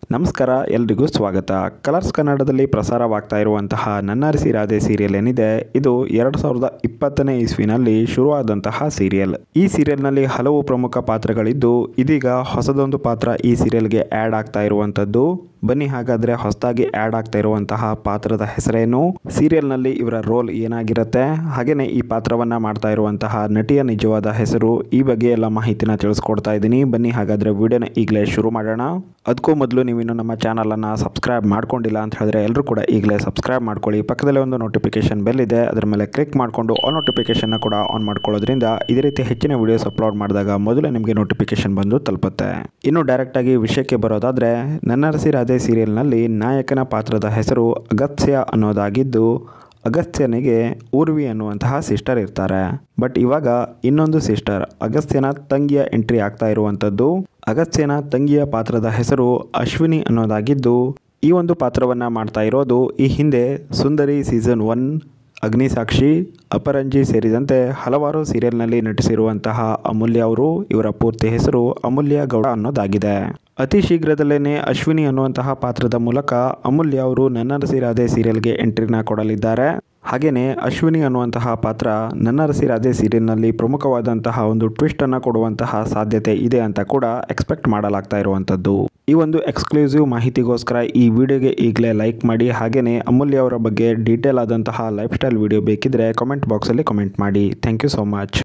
ನಮಸ್ಕಾರ ಎಲ್ರಿಗೂ ಸ್ವಾಗತ ಕಲರ್ಸ್ ಕನ್ನಡದಲ್ಲಿ ಪ್ರಸಾರವಾಗ್ತಾ ಇರುವಂತಹ ನನ್ನರಸಿ ರಾಧೆ ಸೀರಿಯಲ್ ಏನಿದೆ ಇದು ಎರಡು ಸಾವಿರದ ಇಪ್ಪತ್ತನೇ ಇಸ್ವಿನಲ್ಲಿ ಶುರುವಾದಂತಹ ಸೀರಿಯಲ್ ಈ ಸೀರಿಯಲ್ನಲ್ಲಿ ಹಲವು ಪ್ರಮುಖ ಪಾತ್ರಗಳಿದ್ದು ಇದೀಗ ಹೊಸದೊಂದು ಪಾತ್ರ ಈ ಸೀರಿಯಲ್ಗೆ ಆ್ಯಡ್ ಆಗ್ತಾ ಇರುವಂಥದ್ದು ಬನ್ನಿ ಹಾಗಾದ್ರೆ ಹೊಸದಾಗಿ ಆ್ಯಡ್ ಆಗ್ತಾ ಇರುವಂತಹ ಪಾತ್ರದ ಹೆಸರೇನು ಸೀರಿಯಲ್ನಲ್ಲಿ ಇವರ ರೋಲ್ ಏನಾಗಿರುತ್ತೆ ಹಾಗೆಯೇ ಈ ಪಾತ್ರವನ್ನ ಮಾಡ್ತಾ ಇರುವಂತಹ ನಟಿಯ ನಿಜವಾದ ಹೆಸರು ಈ ಬಗ್ಗೆ ಎಲ್ಲ ಮಾಹಿತಿನ ತಿಳಿಸ್ಕೊಡ್ತಾ ಇದ್ದೀನಿ ಬನ್ನಿ ಹಾಗಾದ್ರೆ ವಿಡಿಯೋನ ಈಗಲೇ ಶುರು ಮಾಡೋಣ ಅದಕ್ಕೂ ಮೊದಲು ನೀವು ಇನ್ನೂ ನಮ್ಮ ಚಾನಲನ್ನು ಸಬ್ಸ್ಕ್ರೈಬ್ ಮಾಡ್ಕೊಂಡಿಲ್ಲ ಅಂತ ಹೇಳಿದ್ರೆ ಎಲ್ಲರೂ ಕೂಡ ಈಗಲೇ ಸಬ್ಸ್ಕ್ರೈಬ್ ಮಾಡ್ಕೊಳ್ಳಿ ಪಕ್ಕದಲ್ಲೇ ಒಂದು ನೋಟಿಫಿಕೇಶನ್ ಬೆಲ್ ಇದೆ ಅದರ ಮೇಲೆ ಕ್ಲಿಕ್ ಮಾಡಿಕೊಂಡು ಆಲ್ ನೋಟಿಫಿಕೇಶನ್ನ ಕೂಡ ಆನ್ ಮಾಡ್ಕೊಳ್ಳೋದ್ರಿಂದ ಇದೇ ರೀತಿ ಹೆಚ್ಚಿನ ವಿಡಿಯೋಸ್ ಅಪ್ಲೋಡ್ ಮಾಡಿದಾಗ ಮೊದಲು ನಿಮಗೆ ನೋಟಿಫಿಕೇಶನ್ ಬಂದು ತಲುಪುತ್ತೆ ಇನ್ನು ಡೈರೆಕ್ಟಾಗಿ ವಿಷಯಕ್ಕೆ ಬರೋದಾದರೆ ನನ್ನರಸಿ ರಾಧೆ ಸೀರಿಯಲ್ನಲ್ಲಿ ನಾಯಕನ ಪಾತ್ರದ ಹೆಸರು ಅಗತ್ಯ ಅನ್ನೋದಾಗಿದ್ದು ಅಗಸ್ತ್ಯನಿಗೆ ಊರ್ವಿ ಅನ್ನುವಂತಹ ಸಿಸ್ಟರ್ ಇರ್ತಾರೆ ಬಟ್ ಇವಾಗ ಇನ್ನೊಂದು ಸಿಸ್ಟರ್ ಅಗಸ್ತ್ಯನ ತಂಗಿಯ ಎಂಟ್ರಿ ಆಗ್ತಾ ಇರುವಂಥದ್ದು ಅಗಸ್ತ್ಯನ ತಂಗಿಯ ಪಾತ್ರದ ಹೆಸರು ಅಶ್ವಿನಿ ಅನ್ನೋದಾಗಿದ್ದು ಈ ಒಂದು ಪಾತ್ರವನ್ನು ಮಾಡ್ತಾ ಇರೋದು ಈ ಹಿಂದೆ ಸುಂದರಿ ಸೀಸನ್ ಒನ್ ಅಗ್ನಿಸಾಕ್ಷಿ ಅಪರಂಜಿ ಸೇರಿದಂತೆ ಹಲವಾರು ಸೀರಿಯಲ್ನಲ್ಲಿ ನಟಿಸಿರುವಂತಹ ಅಮೂಲ್ಯ ಅವರು ಇವರ ಪೂರ್ತಿ ಹೆಸರು ಅಮೂಲ್ಯ ಗೌಡ ಅನ್ನೋದಾಗಿದೆ ಅತಿ ಶೀಘ್ರದಲ್ಲೇ ಅಶ್ವಿನಿ ಅನ್ನುವಂತಹ ಪಾತ್ರದ ಮೂಲಕ ಅಮೂಲ್ಯ ಅವರು ನನ್ನರಸಿ ರಾಧೆ ಸೀರಿಯಲ್ಗೆ ಎಂಟ್ರಿನ ಕೊಡಲಿದ್ದಾರೆ ಹಾಗೆಯೇ ಅಶ್ವಿನಿ ಅನ್ನುವಂತಹ ಪಾತ್ರ ನನ್ನರಸಿ ರಾಧೆ ಸೀರಿಯಲ್ನಲ್ಲಿ ಪ್ರಮುಖವಾದಂತಹ ಒಂದು ಟ್ವಿಸ್ಟನ್ನು ಕೊಡುವಂತಹ ಸಾಧ್ಯತೆ ಇದೆ ಅಂತ ಕೂಡ ಎಕ್ಸ್ಪೆಕ್ಟ್ ಮಾಡಲಾಗ್ತಾ ಇರುವಂಥದ್ದು ಈ ಒಂದು ಎಕ್ಸ್ಕ್ಲೂಸಿವ್ ಮಾಹಿತಿಗೋಸ್ಕರ ಈ ವಿಡಿಯೋಗೆ ಈಗಲೇ ಲೈಕ್ ಮಾಡಿ ಹಾಗೆಯೇ ಅಮೂಲ್ಯ ಅವರ ಬಗ್ಗೆ ಡೀಟೇಲ್ ಆದಂತಹ ಲೈಫ್ ಸ್ಟೈಲ್ ವಿಡಿಯೋ ಬೇಕಿದ್ರೆ ಕಾಮೆಂಟ್ ಬಾಕ್ಸಲ್ಲಿ ಕಮೆಂಟ್ ಮಾಡಿ ಥ್ಯಾಂಕ್ ಯು ಸೋ ಮಚ್